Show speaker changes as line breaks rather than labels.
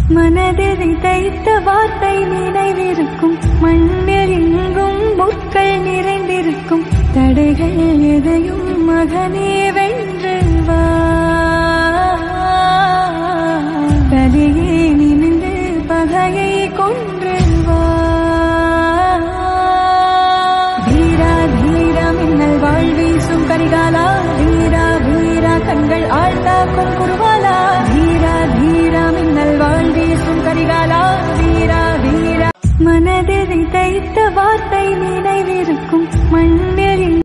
மனதில் தைத்த வார்த்தை நினைவிருக்கும் மண்ணில் எங்கும் முட்கள் நிறைந்திருக்கும் தடைகள் எதையும் மகனே வென்று வா தலையே நிமிந்து பகையை கொன்று வா வீரா தீரா மின்னல் வாழ் வீசும் கரிகாலா வீரா வீரா கண்கள் ஆழ்ந்தாக்கும் குருவாலா வீரா தீரா மின்னல் வாழ் வீசும் கரிகாலா வீரா வீரா மனதில் தைத்த வார்த்தை நினைவிருக்கும் மண்ணில்